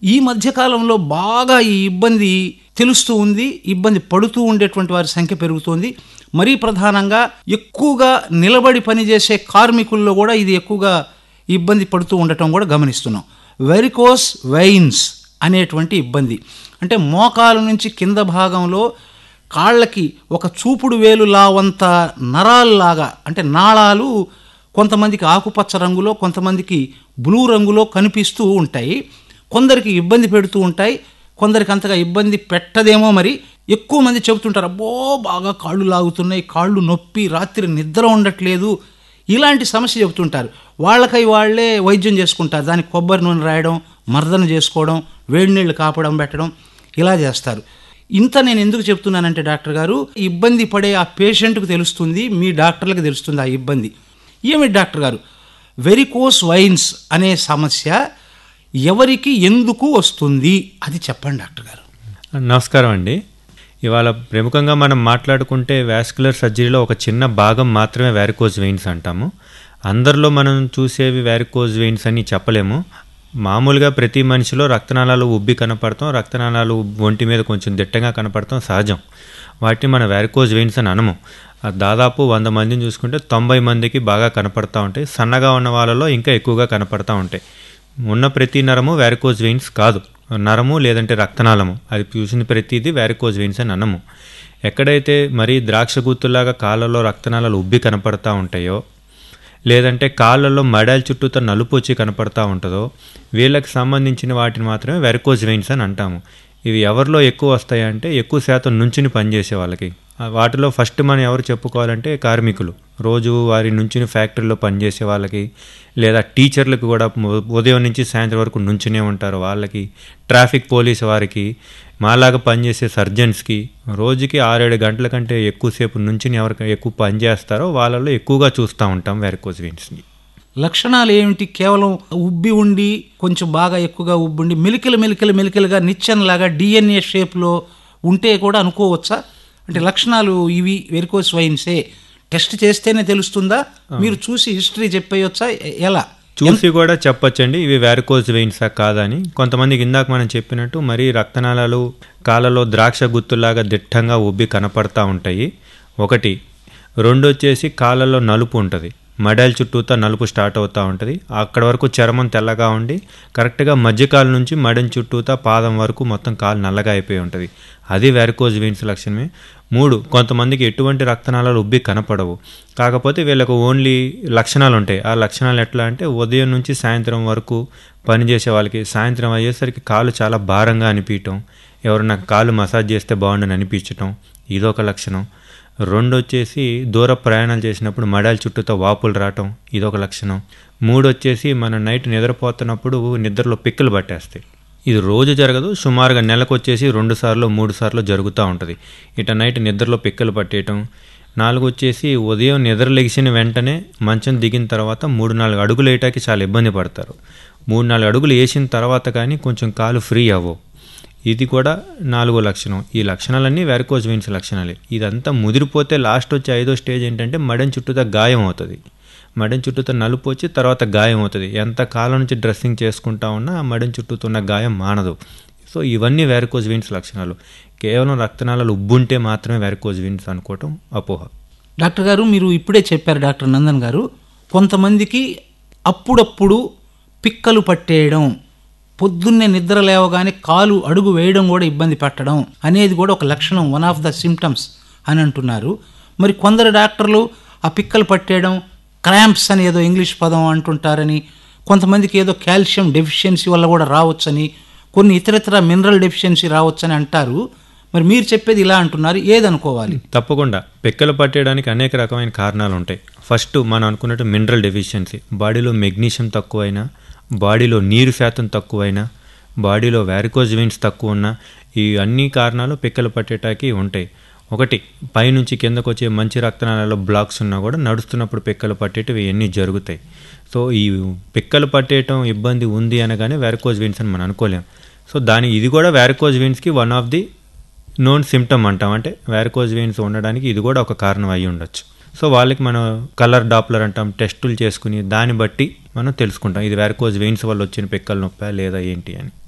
ఈ మధ్యకాలంలో బాగా ఈ ఇబ్బంది తెలుస్తూ ఉంది ఇబ్బంది పడుతూ ఉండేటువంటి వారి సంఖ్య పెరుగుతోంది మరీ ప్రధానంగా ఎక్కువగా నిలబడి పనిచేసే కార్మికుల్లో కూడా ఇది ఎక్కువగా ఇబ్బంది పడుతూ ఉండటం కూడా గమనిస్తున్నాం వెరికోస్ వైన్స్ అనేటువంటి ఇబ్బంది అంటే మోకాలు నుంచి కింద భాగంలో కాళ్ళకి ఒక చూపుడు వేలు లావంత నరాల్లాగా అంటే నాళాలు కొంతమందికి ఆకుపచ్చ రంగులో కొంతమందికి బ్లూ రంగులో కనిపిస్తూ ఉంటాయి కొందరికి ఇబ్బంది పెడుతూ ఉంటాయి కొందరికి అంతగా ఇబ్బంది పెట్టదేమో మరి ఎక్కువ మంది చెబుతుంటారు అబ్బో బాగా కాళ్ళు లాగుతున్నాయి కాళ్ళు నొప్పి రాత్రి నిద్ర ఉండట్లేదు ఇలాంటి సమస్య చెబుతుంటారు వాళ్ళకై వాళ్ళే వైద్యం చేసుకుంటారు దానికి కొబ్బరి నూనె రాయడం మర్దన చేసుకోవడం వేడి నీళ్ళు కాపడం పెట్టడం ఇలా చేస్తారు ఇంత నేను ఎందుకు చెప్తున్నానంటే డాక్టర్ గారు ఇబ్బంది పడే ఆ పేషెంట్కు తెలుస్తుంది మీ డాక్టర్లకు తెలుస్తుంది ఆ ఇబ్బంది ఏమిటి డాక్టర్ గారు వెరికోస్ వైన్స్ అనే సమస్య ఎవరికి ఎందుకు వస్తుంది అది చెప్పండి డాక్టర్ గారు నమస్కారం అండి ఇవాళ ప్రముఖంగా మనం మాట్లాడుకుంటే వాస్కులర్ సర్జరీలో ఒక చిన్న భాగం మాత్రమే వ్యారికోజ్ వెయిన్స్ అంటాము అందరిలో మనం చూసేవి వ్యారికోజ్ వెయిన్స్ అని చెప్పలేము మామూలుగా ప్రతి మనిషిలో రక్తనాళాలు ఉబ్బి కనపడతాం రక్తనాళాలు ఒంటి మీద కొంచెం దిట్టంగా కనపడతాం సహజం వాటిని మన వ్యారికోజ్ వెయిన్స్ అని అనము ఆ దాదాపు వంద మందిని చూసుకుంటే తొంభై మందికి బాగా కనపడతా ఉంటాయి సన్నగా ఉన్న వాళ్ళలో ఇంకా ఎక్కువగా కనపడతా ఉంటాయి ఉన్న ప్రతి నరము వ్యారికోజ్ వెయిన్స్ కాదు నరము లేదంటే రక్తనాళము అది చూసిన ప్రతిదీ వ్యారికోజ్ వెయిన్స్ అని అనము ఎక్కడైతే మరీ ద్రాక్ష గుత్తులాగా కాళ్ళలో రక్తనాళాలు ఉబ్బి కనపడతా ఉంటాయో లేదంటే కాళ్ళలో మడాల చుట్టూతో నలుపు వచ్చి కనపడతా ఉంటుందో వీళ్ళకి సంబంధించిన వాటిని మాత్రమే వెరకోజ్ వెయిన్స్ అని అంటాము ఇవి ఎవరిలో ఎక్కువ వస్తాయంటే ఎక్కువ శాతం నుంచుని పనిచేసే వాళ్ళకి ఆ వాటిలో ఫస్ట్ మనం ఎవరు చెప్పుకోవాలంటే కార్మికులు రోజు వారి నుంచుని ఫ్యాక్టరీలో పనిచేసే వాళ్ళకి లేదా టీచర్లకు కూడా ఉ- ఉదయం నుంచి సాయంత్రం వరకు నుంచునే ఉంటారు వాళ్ళకి ట్రాఫిక్ పోలీస్ వారికి మాలాగా పనిచేసే సర్జన్స్కి రోజుకి ఆరేడు గంటల కంటే ఎక్కువసేపు నుంచుని ఎవరికి ఎక్కువ పని చేస్తారో వాళ్ళలో ఎక్కువగా చూస్తూ ఉంటాం వెరకోజ్ వెయిన్స్ని లక్షణాలు ఏమిటి కేవలం ఉబ్బి ఉండి కొంచెం బాగా ఎక్కువగా ఉబ్బి ఉండి మెలికలు మెలికలు మెలికలుగా నిచ్చెనలాగా డిఎన్ఏ షేప్లో ఉంటే కూడా అనుకోవచ్చా అంటే లక్షణాలు ఇవి వెరికోస్ వైన్సే టెస్ట్ చేస్తేనే తెలుస్తుందా మీరు చూసి హిస్టరీ చెప్పేయొచ్చా ఎ- ఎలా చూసి కూడా చెప్పొచ్చండి ఇవి వ్యారికోజ్ వెయిన్సా కాదని కొంతమందికి ఇందాక మనం చెప్పినట్టు మరీ రక్తనాళాలు కాళ్ళలో ద్రాక్ష గుత్తులాగా దిట్టంగా ఉబ్బి కనపడతా ఉంటాయి ఒకటి రెండు వచ్చేసి కాళ్ళలో నలుపు ఉంటుంది మడాల చుట్టూతా నలుపు స్టార్ట్ అవుతూ ఉంటుంది అక్కడ వరకు చర్మం తెల్లగా ఉండి కరెక్ట్గా మధ్యకాలు నుంచి మడని చుట్టూతా పాదం వరకు మొత్తం కాలు నల్లగా అయిపోయి ఉంటుంది అది వ్యారికోజ్ వెయిన్స్ లక్షణమే మూడు కొంతమందికి ఎటువంటి రక్తనాళాలు ఉబ్బి కనపడవు కాకపోతే వీళ్ళకు ఓన్లీ లక్షణాలు ఉంటాయి ఆ లక్షణాలు ఎట్లా అంటే ఉదయం నుంచి సాయంత్రం వరకు పనిచేసే వాళ్ళకి సాయంత్రం అయ్యేసరికి కాలు చాలా భారంగా అనిపించటం ఎవరన్నా కాలు మసాజ్ చేస్తే బాగుండని అనిపించటం ఇదొక లక్షణం రెండు వచ్చేసి దూర ప్రయాణాలు చేసినప్పుడు మడాల చుట్టూతో వాపులు రావటం ఇదొక లక్షణం మూడు వచ్చేసి మనం నైట్ నిద్రపోతున్నప్పుడు నిద్రలో పిక్కలు పట్టేస్తాయి ఇది రోజు జరగదు సుమారుగా నెలకు వచ్చేసి రెండు సార్లు మూడు సార్లు జరుగుతూ ఉంటుంది ఇట నైట్ నిద్రలో పిక్కలు పట్టేయటం నాలుగు వచ్చేసి ఉదయం నిద్ర లెగిసిన వెంటనే మంచం దిగిన తర్వాత మూడు నాలుగు అడుగులు వేయటానికి చాలా ఇబ్బంది పడతారు మూడు నాలుగు అడుగులు వేసిన తర్వాత కానీ కొంచెం కాలు ఫ్రీ అవ్వవు ఇది కూడా నాలుగో లక్షణం ఈ లక్షణాలన్నీ వ్యారికోజ్ వెయిన్స్ లక్షణాలే ఇదంతా ముదిరిపోతే లాస్ట్ వచ్చే ఐదో స్టేజ్ ఏంటంటే మడని చుట్టూతా గాయం అవుతుంది మడని చుట్టూతో నలుపు వచ్చి తర్వాత గాయం అవుతుంది ఎంత కాలం నుంచి డ్రెస్సింగ్ చేసుకుంటా ఉన్నా ఆ మడని చుట్టూతో ఉన్న గాయం మానదు సో ఇవన్నీ వ్యారికోజ్ వెయిన్స్ లక్షణాలు కేవలం రక్తనాళాలు ఉబ్బుంటే మాత్రమే వ్యారికోజ్ వెయిన్స్ అనుకోవటం అపోహ డాక్టర్ గారు మీరు ఇప్పుడే చెప్పారు డాక్టర్ నందన్ గారు కొంతమందికి అప్పుడప్పుడు పిక్కలు పట్టేయడం పొద్దున్నే నిద్ర లేవగానే కాలు అడుగు వేయడం కూడా ఇబ్బంది పెట్టడం అనేది కూడా ఒక లక్షణం వన్ ఆఫ్ ద సిమ్టమ్స్ అని అంటున్నారు మరి కొందరు డాక్టర్లు ఆ పిక్కలు పట్టేయడం క్రాంప్స్ అని ఏదో ఇంగ్లీష్ పదం అంటుంటారని కొంతమందికి ఏదో కాల్షియం డెఫిషియన్సీ వల్ల కూడా రావచ్చని కొన్ని ఇతరత్ర మినరల్ డెఫిషియన్సీ రావచ్చని అంటారు మరి మీరు చెప్పేది ఇలా అంటున్నారు ఏదనుకోవాలి తప్పకుండా పిక్కలు పట్టేయడానికి అనేక రకమైన కారణాలు ఉంటాయి ఫస్ట్ మనం అనుకున్నట్టు మినరల్ డెఫిషియన్సీ బాడీలో మెగ్నీషియం తక్కువైనా బాడీలో నీరు శాతం తక్కువైనా బాడీలో వ్యారికోజ్ వెయిన్స్ తక్కువ ఉన్నా ఈ అన్ని కారణాలు పిక్కలు పట్టేటానికి ఉంటాయి ఒకటి పైనుంచి కిందకు వచ్చే మంచి రక్తనాళాల్లో బ్లాక్స్ ఉన్నా కూడా నడుస్తున్నప్పుడు పిక్కలు పట్టేటివి ఇవన్నీ జరుగుతాయి సో ఈ పిక్కలు పట్టేయటం ఇబ్బంది ఉంది అనగానే వ్యారికోజ్ వెయిన్స్ అని మనం అనుకోలేం సో దాని ఇది కూడా వ్యారికోజ్ వెయిన్స్కి one of the known symptom అంటాం అంటే వ్యారికోజ్ వెయిన్స్ ఉండడానికి ఇది కూడా ఒక కారణం అయి ఉండొచ్చు సో వాళ్ళకి మనం కలర్ డాప్లర్ అంటాం టెస్టులు చేసుకుని దాన్ని బట్టి మనం తెలుసుకుంటాం ఇది వ్యారికోజ్ వెయిన్స్ వల్ల వచ్చిన పిక్కల నొప్పా లేదా ఏంటి అని